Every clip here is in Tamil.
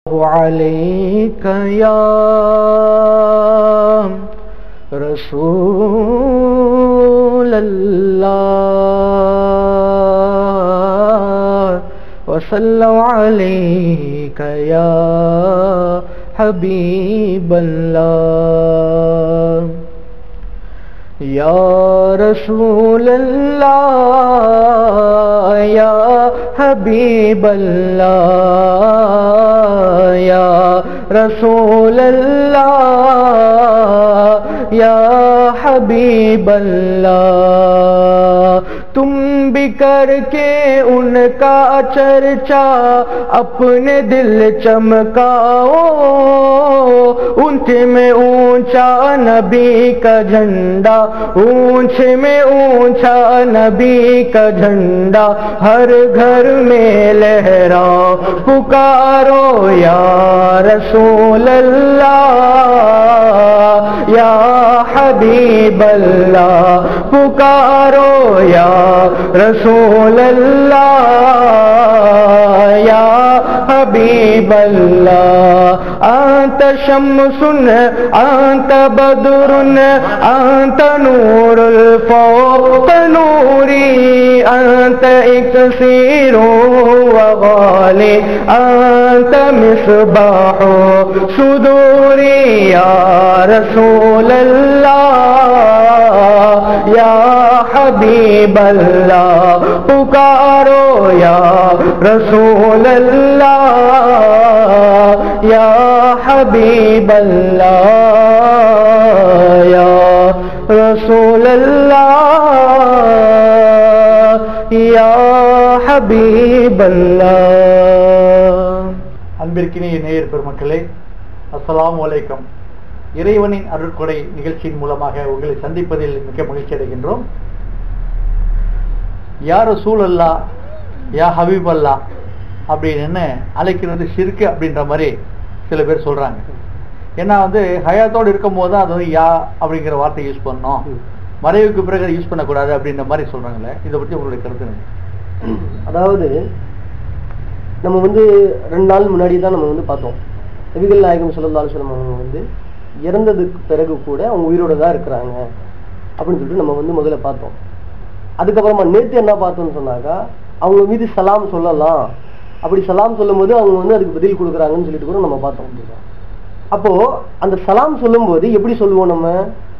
عليك يا رسول الله وصلوا عليك يا حبيب الله يا رسول الله يا حبيب الله يا رسول الله يا حبीब अल्लाह तुम भी करके उनका चर्चा अपने दिल चमकाओ ऊंचे में ऊंचा नबी का झंडा ऊंचे में ऊंचा नबी का झंडा हर घर में लहराओ पुकारो या रसूल अल्लाह या हबीब अल्लाह पुकारो या रसूल अल्लाह या हबीब अल्लाह أنت شمس أنت بدر أنت نور الفوق نوري أنت إكسير وغالي أنت مصباح صدوري يا رسول الله يا حبيب الله पुकारो या रसूल अल्लाह या हबीब अल्लाह या रसूल अल्लाह या हबीब अल्लाह அன்பிற்கினிய நேயர் பெருமக்களே அஸ்ஸலாமு அலைக்கும் இறைவனின் அருட்கொடை நிகழ்ச்சியின் மூலமாக உங்களை சந்திப்பதில் மிக்க மகிழ்ச்சி அடைகின்றோம் யார் ரசூல் அல்லா யா ஹபீப் அல்லா அப்படின்னு அழைக்கிறது ஷிர்கு அப்படின்ற மாதிரி சில பேர் சொல்றாங்க ஏன்னா வந்து ஹயாத்தோடு இருக்கும் போது தான் அது வந்து யா அப்படிங்கிற வார்த்தை யூஸ் பண்ணோம் மறைவுக்கு பிறகு அதை யூஸ் பண்ணக்கூடாது அப்படின்ற மாதிரி சொல்றாங்களே இதை பற்றி உங்களுடைய கருத்து என்ன? அதாவது நம்ம வந்து ரெண்டு நாள் முன்னாடி தான் நம்ம வந்து பார்த்தோம் நபிகள் நாயகம் ஸல்லல்லாஹு அலைஹி வஸல்லம் அவங்க வந்து இறந்ததுக்கு பிறகு கூட அவங்க உயிரோட தான் இருக்கிறாங்க அப்படின்னு சொல்லிட்டு நம்ம வந்து முதல்ல பார்த்தோம் அதுக்கப்புறமா நேற்று என்ன பார்த்தோம்னு சொன்னாக்கா அவங்க மீது சலாம் சொல்லலாம் அப்படி சலாம் சொல்லும்போது அவங்க வந்து அதுக்கு பதில் கொடுக்குறாங்கன்னு சொல்லிட்டு கூட நம்ம பார்த்தோம் அப்போ அந்த சலாம் சொல்லும்போது எப்படி சொல்லுவோம் நம்ம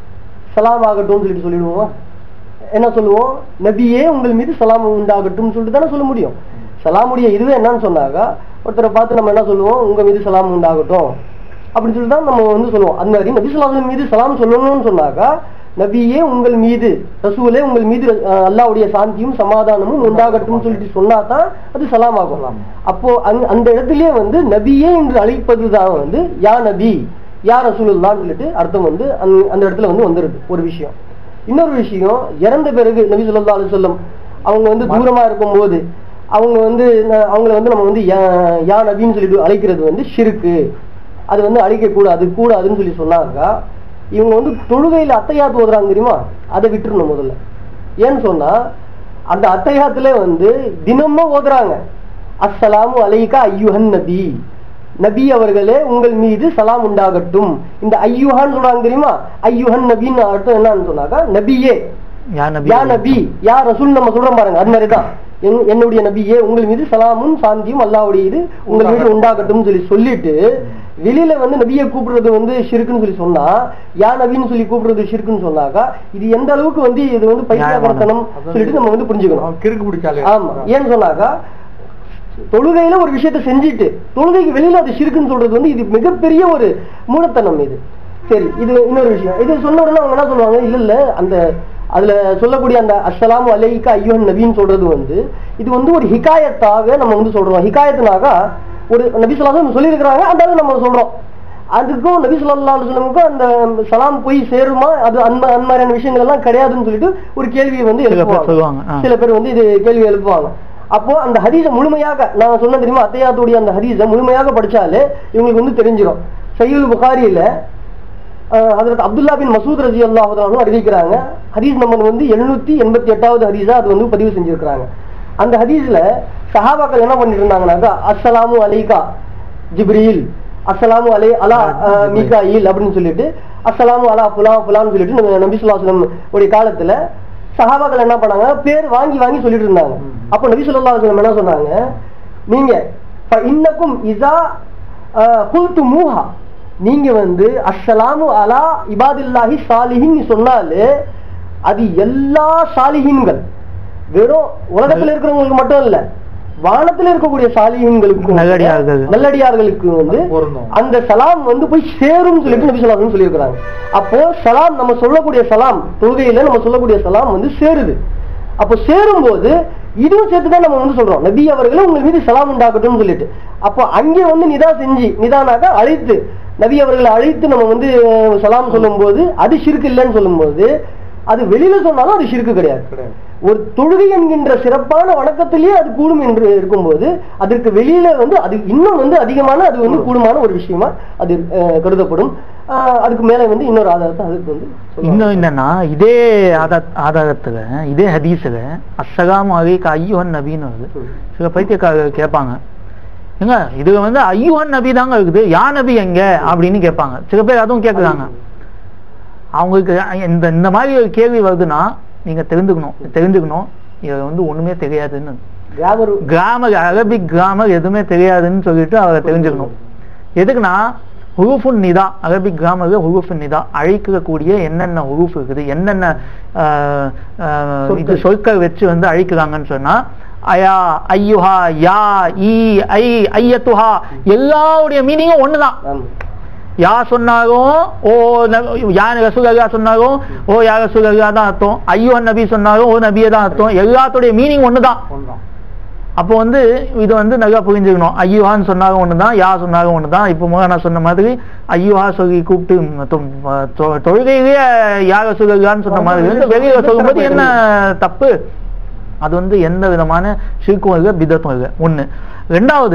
சலாம் ஆகட்டும்னு சொல்லிட்டு சொல்லிடுவோமா என்ன சொல்லுவோம் நபியே உங்கள் மீது சலாம் உண்டாகட்டும் சொல்லிட்டு தானே சொல்ல முடியும் சலாமுடைய இதுவே என்னன்னு சொன்னாக்கா ஒருத்தரை பார்த்து நம்ம என்ன சொல்லுவோம் உங்க மீது சலாம் உண்டாகட்டும் அப்படின்னு சொல்லிட்டு தான் நம்ம வந்து சொல்லுவோம் அந்த மாதிரி நபி சொல்லாஹ் மீது சலாம் சொல்லணும்னு சொன்னாக்கா நபியே உங்கள் மீது ரசூலே உங்கள் மீது அஹ், அல்லாஹ்வுடைய சாந்தியும் சமாதானமும் உண்டாகட்டும் சொல்லிட்டு சொன்னா தான் அது சலாம் ஆகும் அப்போ அந்த- அந்த இடத்துலயே வந்து நபியே என்று அழைப்பது தான் வந்து யா நபி யா ரசூலுல்லான்னு சொல்லிட்டு அர்த்தம் வந்து அந்த- அந்த இடத்துல வந்து வந்துருது ஒரு விஷயம் இன்னொரு விஷயம் இறந்த பிறகு நபி ஸல்லல்லாஹு அலைஹி வஸல்லம் அவங்க வந்து தூரமா இருக்கும்போது அவங்க வந்து ந- அவங்கள வந்து நம்ம வந்து யா- யா நபின்னு சொல்லிட்டு அழைக்கிறது வந்து ஷிருக்கு அது வந்து அழிக்க கூடாது கூடாதுன்னு சொல்லி சொன்னாக்கா இவங்க வந்து தொழுகையில அத்தையாத்து ஓதுறாங்க தெரியுமா அதை விட்டுறணும் முதல்ல ஏன்னு சொன்னா அந்த அத்தையாத்துல வந்து தினமும் ஓதுறாங்க அஸ்ஸலாமு அலைக்கா ஐயுஹன் நபி நபி அவர்களே உங்கள் மீது சலாம் உண்டாகட்டும் இந்த ஐயுஹான்னு சொல்றாங்க தெரியுமா ஐயுஹன் நபின்னு அர்த்தம் என்னன்னு சொன்னாக்கா நபியே या नबी யா நபி யா ரசூல் நம்ம சொல்றோம் பாருங்க அது மாதிரிதான் என்- என்னுடைய நபியே உங்கள் மீது சலாமும் சாந்தியும் அல்லாவுடைய இது உங்கள் மீது உண்டாகட்டும் சொல்லி சொல்லிட்டு வெளியில வந்து நபியை கூப்பிடுறது வந்து ஷிருக்குன்னு சொல்லி சொன்னா யா நபின்னு சொல்லி கூப்பிடுறது ஷிருக்குன்னு சொன்னாக்கா இது எந்த அளவுக்கு வந்து இது வந்து பைத்தியகாரத்தனம் சொல்லிட்டு நம்ம வந்து புரிஞ்சுக்கணும் அவன் கிறுக்கு பிடிச்சாலே ஆமா ஏன்னு சொன்னாக்கா தொழுகையில ஒரு விஷயத்த செஞ்சுட்டு தொழுகைக்கு வெளியில அது ஷிருக்குன்னு சொல்றது வந்து இது மிகப்பெரிய ஒரு மூடத்தனம் இது சரி இது இன்னொரு விஷயம் இது சொன்ன உடனே அவங்க என்ன சொல்லுவாங்க இல்ல இல்ல அந்த அதுல சொல்லக்கூடிய அந்த அஸ்ஸலாமு அலைக்கா ஐயோன் நபின்னு சொல்றது வந்து இது வந்து ஒரு ஹிகாயத்தாக நம்ம வந்து சொல்றோம் ஹிகாயத்துனாக ஒரு நபி சொல்லாத சொல்லியிருக்கிறாங்க அந்த அளவு நம்ம சொல்றோம் அதுக்கும் நபி ஸல்லல்லாஹு அலைஹி வஸல்லமுக்கும் அந்த சலாம் போய் சேருமா அது அந்த அந்த மாதிரியான விஷயங்கள் எல்லாம் கிடையாதுன்னு சொல்லிட்டு ஒரு கேள்வியை வந்து சில பேர் எழுப்புவாங்க சொல்லுவாங்க, ஆ. சில பேர் வந்து இது கேள்வி எழுப்புவாங்க அப்போ அந்த ஹதீஸ முழுமையாக நான் சொன்ன தெரியுமா அத்தையாத்துடைய அந்த ஹதீஸ முழுமையாக படிச்சாலே இவங்களுக்கு வந்து தெரிஞ்சிடும் சையுல் புகாரியில அதற்கு அப்துல்லா பின் மசூத் ரஜி அல்லாஹு அறிவிக்கிறாங்க ஹதீஸ் நம்பர் வந்து எழுநூத்தி எண்பத்தி எட்டாவது ஹதீஸா அது வந்து பதிவு செஞ்சிருக்கிறாங்க அந்த ஹதீஸ்ல சஹாபாக்கள் என்ன பண்ணிட்டு இருந்தாங்கன்னாக்கா அஸ்ஸலாமு அலைக்கா ஜிப்ரீல் அஸ்ஸலாமு அலை அலா அஹ், மீகாயில் அப்படின்னு சொல்லிட்டு அஸ்ஸலாமு அலா புலா புலான்னு சொல்லிட்டு நம்ம நபி ஸல்லல்லாஹு அலைஹி வஸல்லம் உடைய காலத்துல சஹாபாக்கள் என்ன பண்ணாங்க பேர் வாங்கி வாங்கி சொல்லிட்டு இருந்தாங்க அப்ப நபி ஸல்லல்லாஹு அலைஹி வஸல்லம் என்ன சொன்னாங்க நீங்க ஃப இன்னக்கும் இதா குல்து மூஹா நீங்க வந்து அஸ்ஸலாமு அலா இபாதில்லாஹி சாலிஹின் சொன்னாலே அது எல்லா சாலிஹின்கள் வெறும் உலகத்துல இருக்கிறவங்களுக்கு மட்டும் இல்ல வானத்துல இருக்கக்கூடிய சாலிஹின்களுக்கும் நல்லடியார்கள். நல்லடியார்களுக்கு வந்து பொருந்தும். அந்த சலாம் வந்து போய் சேரும் சொல்லிட்டு நபி சொல்லாதுன்னு சொல்லியிருக்கிறாங்க அப்போ சலாம் நம்ம சொல்லக்கூடிய சலாம் தொழுகையில நம்ம சொல்லக்கூடிய சலாம் வந்து சேருது அப்போ சேரும் போது இதுவும் சேர்த்து தான் நம்ம வந்து சொல்றோம் நபி அவர்களே உங்கள் மீது சலாம் உண்டாக்கட்டும் சொல்லிட்டு அப்போ அங்கே வந்து நிதா செஞ்சு நிதானாக அழைத்து நபி அவர்களை அழைத்து நம்ம வந்து அஹ், சலாம் சொல்லும்போது அது ஷிருக்கு இல்லைன்னு சொல்லும்போது அது வெளியில சொன்னாலும் அது ஷிருக்கு கிடையாது கிடையாது. ஒரு தொழுகை என்கின்ற சிறப்பான வணக்கத்திலேயே அது கூடும் என்று இருக்கும்போது அதற்கு வெளியில வந்து அது இன்னும் வந்து அதிகமான அது வந்து கூடுமான ஒரு விஷயமா அது அஹ், கருதப்படும் அஹ், அதுக்கு மேல வந்து இன்னொரு ஆதாரத்தை அதுக்கு வந்து சொல்லுவாங்க. இன்னும் என்னன்னா இதே ஆதா ஆதாரத்துல இதே ஹதீஸ்ல அஸ்ஸலாமு அலைக்க ஐயோன் நபின்னு வருது சில பைத்தியக்காரர்கள் கேட்பாங்க ஏங்க இதுல வந்து ஐயோன் நபி தாங்க இருக்குது யா நபி எங்க அப்படின்னு கேட்பாங்க சில பேர் அதுவும் கேட்குறாங்க அவங்களுக்கு இந்த இந்த மாதிரி ஒரு கேள்வி வருதுன்னா நீங்க தெரிஞ்சுக்கணும் தெரிஞ்சுக்கணும் இது வந்து ஒண்ணுமே தெரியாதுன்னு கிராமர் கிராமர் அரபிக் கிராமர் எதுவுமே தெரியாதுன்னு சொல்லிட்டு அவரை தெரிஞ்சுக்கணும் எதுக்குன்னா ஹுரூஃபுன் நிதா அரபிக் கிராமர்ல ஹுரூஃபுன் நிதா அழிக்கக்கூடிய என்னென்ன ஹுரூஃப் இருக்குது என்னென்ன ஆஹ், ஆஹ், இது சொற்கள். சொற்கள் வச்சு வந்து அழிக்கிறாங்கன்னு சொன்னா அயா ஐயுஹா யா ஈ ஐ ஐயத்துஹா எல்லாருடைய மீனிங்கும் ஒண்ணுதான் ஆமா. யா சொன்னாலும் ஓ ந- யா ரசூலல்லா சொன்னாலும் ஓ யா ரசூலல்லா தான் அர்த்தம் ஐயோ நபி சொன்னாலும் ஓ நபியே தான் அர்த்தம் எல்லாத்துடைய மீனிங் ஒண்ணுதான் ஒண்ணுதான். அப்போ வந்து இது வந்து நல்லா புரிஞ்சுக்கணும் ஐயோஹான்னு சொன்னாலும் ஒன்று தான் யா சொன்னாலும் ஒன்று தான் இப்போ முதல்ல நான் சொன்ன மாதிரி ஐயோஹா சொல்லி கூப்பிட்டு ம், தொ- தொ- தொழுகையிலேயே யாக சொல்லுగాன்னு சொன்ன மாதிரி வந்து வெளியில சொல்லும்போது என்ன தப்பு அது வந்து எந்த விதமான சிறுக்கும் இல்லை பிதத்தும் இல்லை ஒண்ணு ரெண்டாவது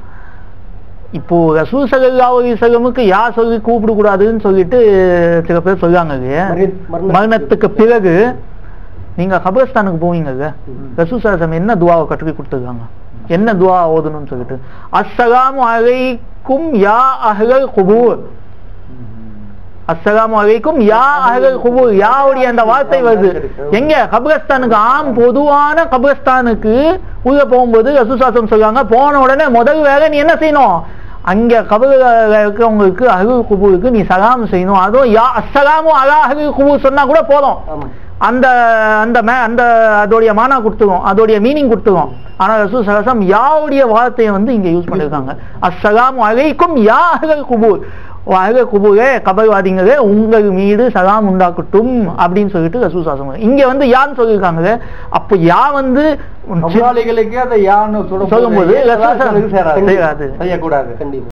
இப்போ ரசூல் சல்லல்லாஹு அலைஹி வஸல்லமுக்கு யா சொல்லி கூப்பிடக்கூடாதுன்னு சொல்லிட்டு சில பேர் சொல்றாங்க இல்லையா மரண- மரண- மரணத்துக்கு பிறகு நீங்க கபரஸ்தானுக்கு போவீங்கல்ல ம். ரசூல் சலாசம் என்ன துவாவை கற்றுக்கி கொடுத்துருக்காங்க என்ன துவா ஓதணும்னு சொல்லிட்டு அஸ்ஸலாமு அலைக்கும் யா அஹ்லல் குபூர் அஸ்ஸலாமு அலைக்கும் யா அஹ்லல் குபூர் யாவுடைய அந்த வார்த்தை வருது எங்க கபரஸ்தானுக்கு ஆம் பொதுவான கபரஸ்தானுக்கு உள்ள போகும்போது ரசூசாசம் சொல்றாங்க போன உடனே முதல் வேலை நீ என்ன செய்யணும் அங்க கபல இருக்கிறவங்களுக்கு அஹ்லல் குபூருக்கு நீ சலாம் செய்யணும் அதுவும் யா அஸ்ஸலாமு அலா அஹ்லல் குபூர் சொன்னா கூட போதும் ஆமா. அந்த அந்த மே அந்த அதோடைய மானா கொடுத்துரும் அதோடைய மீனிங் கொடுத்துரும் ஆனா ரசூல் சலாசம் யாவுடைய வார்த்தையை வந்து இங்க யூஸ் பண்ணிருக்காங்க அஸ்ஸலாமு அலைக்கும் யா அஹ்லல் குபூர் அஹ்ல குபூரே கபர்வாதிங்களே உங்கள் மீது சலாம் உண்டாக்கட்டும் அப்படின்னு சொல்லிட்டு ரசூல் சாசம் இங்க வந்து யான்னு சொல்லியிருக்காங்க அப்போ யா வந்து கபராளிகளுக்கே அதை யான்னு சொல்லும்போது ரசூல் சேராது சேராது செய்யக்கூடாது கண்டிப்பா